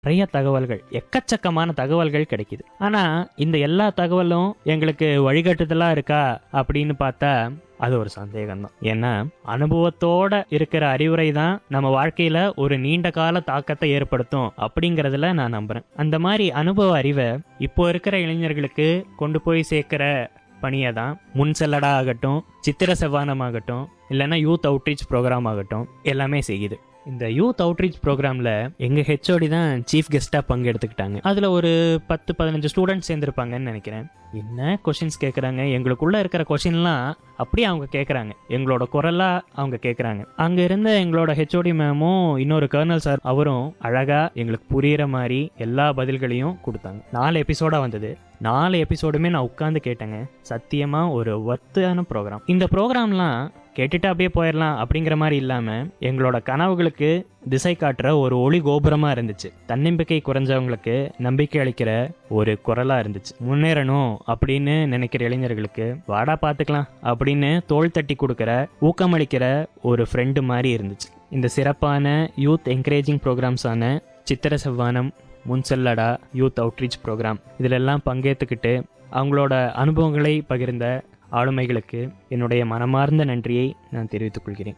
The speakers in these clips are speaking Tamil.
நிறைய தகவல்கள் எக்கச்சக்கமான தகவல்கள் கிடைக்குது ஆனா இந்த எல்லா தகவலும் எங்களுக்கு வழிகாட்டுதலா இருக்கா அப்படின்னு பார்த்தா அது ஒரு சந்தேகம் தான் ஏன்னா அனுபவத்தோட இருக்கிற அறிவுரை தான் நம்ம வாழ்க்கையில ஒரு நீண்ட கால தாக்கத்தை ஏற்படுத்தும் அப்படிங்கறதுல நான் நம்புறேன் அந்த மாதிரி அனுபவ அறிவை இப்போ இருக்கிற இளைஞர்களுக்கு கொண்டு போய் சேர்க்கிற பணியை தான் முன் செல்லடா ஆகட்டும் சித்திர செவ்வானம் ஆகட்டும் இல்லைன்னா யூத் அவுட்ரீச் ப்ரோக்ராம் ஆகட்டும் எல்லாமே செய்யுது இந்த யூத் அவுட்ரீச் ப்ரோக்ராமில் எங்கள் ஹெச்ஓடி தான் சீஃப் கெஸ்ட்டாக பங்கெடுத்துக்கிட்டாங்க அதில் ஒரு பத்து பதினஞ்சு ஸ்டூடெண்ட்ஸ் சேர்ந்துருப்பாங்கன்னு நினைக்கிறேன் என்ன கொஷின்ஸ் கேட்குறாங்க எங்களுக்குள்ளே இருக்கிற கொஷின்லாம் அப்படியே அவங்க கேட்குறாங்க எங்களோட குரலாக அவங்க கேட்குறாங்க அங்கே இருந்த எங்களோட ஹெச்ஓடி மேமும் இன்னொரு கர்னல் சார் அவரும் அழகாக எங்களுக்கு புரியிற மாதிரி எல்லா பதில்களையும் கொடுத்தாங்க நாலு எபிசோடாக வந்தது நாலு எபிசோடுமே நான் உட்காந்து கேட்டேங்க சத்தியமாக ஒரு ஒர்த்தான ப்ரோக்ராம் இந்த ப்ரோக்ராம்லாம் கேட்டுட்டு அப்படியே போயிடலாம் அப்படிங்கிற மாதிரி இல்லாமல் எங்களோட கனவுகளுக்கு திசை காட்டுற ஒரு ஒளி கோபுரமாக இருந்துச்சு தன்னம்பிக்கை குறைஞ்சவங்களுக்கு நம்பிக்கை அளிக்கிற ஒரு குரலாக இருந்துச்சு முன்னேறணும் அப்படின்னு நினைக்கிற இளைஞர்களுக்கு வாடா பார்த்துக்கலாம் அப்படின்னு தோள் தட்டி கொடுக்குற ஊக்கமளிக்கிற ஒரு ஃப்ரெண்டு மாதிரி இருந்துச்சு இந்த சிறப்பான யூத் என்கரேஜிங் ப்ரோக்ராம்ஸான சித்திர செவ்வானம் முன்செல்லடா யூத் அவுட்ரீச் ப்ரோக்ராம் இதிலெல்லாம் பங்கேற்றுக்கிட்டு அவங்களோட அனுபவங்களை பகிர்ந்த ஆளுமைகளுக்கு என்னுடைய மனமார்ந்த நன்றியை நான் தெரிவித்துக் கொள்கிறேன்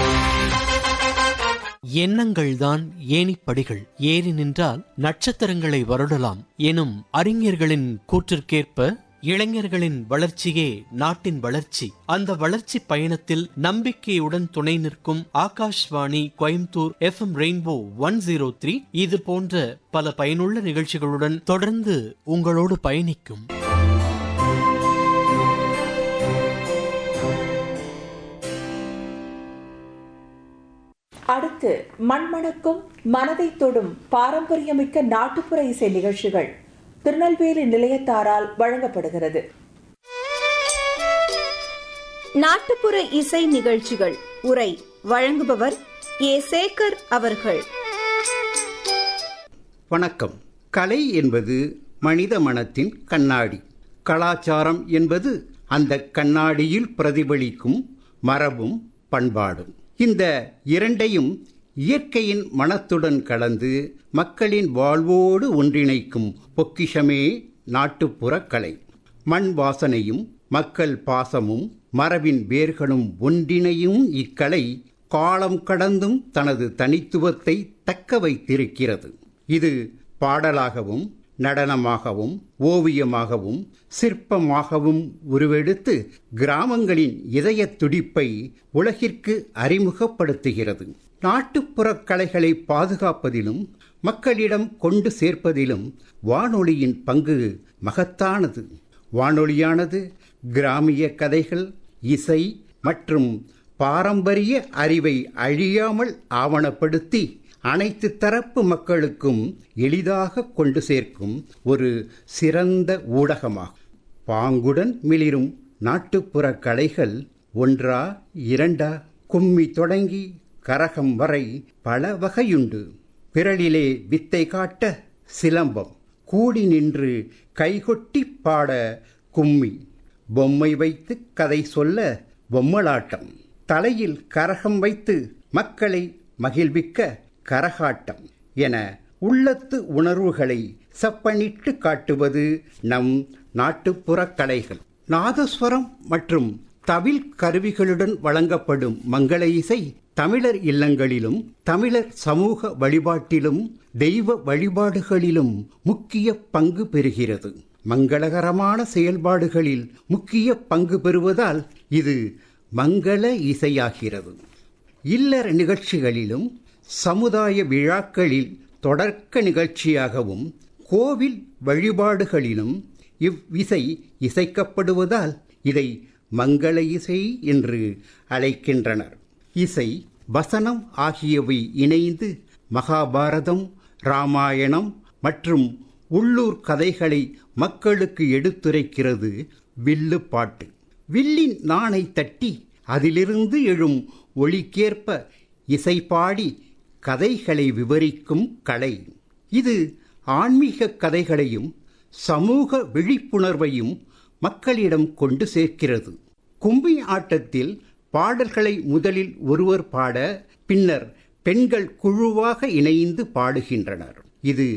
எண்ணங்கள்தான் ஏணிப்படிகள் ஏறி நின்றால் நட்சத்திரங்களை வருடலாம் எனும் அறிஞர்களின் கூற்றிற்கேற்ப இளைஞர்களின் வளர்ச்சியே நாட்டின் வளர்ச்சி அந்த வளர்ச்சி பயணத்தில் நம்பிக்கையுடன் துணை நிற்கும் Akashvani Coimbatore F M rainbow one zero three இது போன்ற பல பயனுள்ள நிகழ்ச்சிகளுடன் தொடர்ந்து உங்களோடு பயணிக்கும் அடுத்து மண்மணக்கும் மனதை தொடும் பாரம்பரியமிக்க நாட்டுப்புற இசை நிகழ்ச்சிகள் திருநெல்வேலி நிலையத்தாரால் வழங்கப்படுகிறது நாட்டுப்புற இசை நிகழ்ச்சிகள் உரை வழங்குபவர் ஏ சேகர் அவர்கள் வணக்கம் கலை என்பது மனித மனத்தின் கண்ணாடி கலாச்சாரம் என்பது அந்த கண்ணாடியில் பிரதிபலிக்கும் மரபும் பண்பாடும் இந்த இரண்டையும் இயற்கையின் மனத்துடன் கலந்து மக்களின் வாழ்வோடு ஒன்றிணைக்கும் பொக்கிஷமே நாட்டுப்புற கலை மண் வாசனையும் மக்கள் பாசமும் மரபின் வேர்களும் ஒன்றிணையும் இக்கலை காலம் கடந்தும் தனது தனித்துவத்தை தக்க வைத்திருக்கிறது இது பாடலாகவும் நடனமாகவும் ஓவியமாகவும் சிற்பமாகவும் உருவெடுத்து கிராமங்களின் இதய துடிப்பை உலகிற்கு அறிமுகப்படுத்துகிறது நாட்டுப்புறக் கலைகளை பாதுகாப்பதிலும் மக்களிடம் கொண்டு சேர்ப்பதிலும் வானொலியின் பங்கு மகத்தானது வானொலியானது கிராமிய கதைகள் இசை மற்றும் பாரம்பரிய அறிவை அழியாமல் ஆவணப்படுத்தி அனைத்து தரப்பு மக்களுக்கும் எளிதாக கொண்டு சேர்க்கும் ஒரு சிறந்த ஊடகமாகும் பாங்குடன் மிளிரும் நாட்டுப்புற கலைகள் ஒன்றா இரண்டா கும்மி தொடங்கி கரகம் வரை பல வகையுண்டு பிறலிலே வித்தை காட்ட சிலம்பம் கூடி நின்று கைகொட்டி பாட கும்மி பொம்மை வைத்து கதை சொல்ல பொம்மலாட்டம் தலையில் கரகம் வைத்து மக்களை மகிழ்விக்க கரகாட்டம் என உள்ளத்து உணர்வுகளை செப்பனிட்டு காட்டுவது நம் நாட்டுப்புற கலைகள் நாதஸ்வரம் மற்றும் தவில் கருவிகளுடன் வழங்கப்படும் மங்கள இசை தமிழர் இல்லங்களிலும் தமிழர் சமூக வழிபாட்டிலும் தெய்வ வழிபாடுகளிலும் முக்கிய பங்கு பெறுகிறது மங்களகரமான செயல்பாடுகளில் முக்கிய பங்கு பெறுவதால் இது மங்கள இசையாகிறது இல்லற நிகழ்ச்சிகளிலும் சமுதாய விழாக்களில் தொடர்க்க நிகழ்ச்சியாகவும் கோவில் வழிபாடுகளிலும் இவ்விசை இசைக்கப்படுவதால் இதை மங்கள இசை என்று அழைக்கின்றனர் இசை வசனம் ஆகியவை இணைந்து மகாபாரதம் ராமாயணம் மற்றும் உள்ளூர் கதைகளை மக்களுக்கு எடுத்துரைக்கிறது வில்லு பாட்டு வில்லின் நாணை தட்டி அதிலிருந்து எழும் ஒளிக்கேற்ப இசை பாடி கதைகளை விவரிக்கும் கலை இது ஆன்மீக கதைகளையும் சமூக விழிப்புணர்வையும் மக்களிடம் கொண்டு சேர்க்கிறது கும்பி ஆட்டத்தில் பாடல்களை முதலில் ஒருவர் பாட பின்னர் பெண்கள் குழுவாக இணைந்து பாடுகின்றனர் இது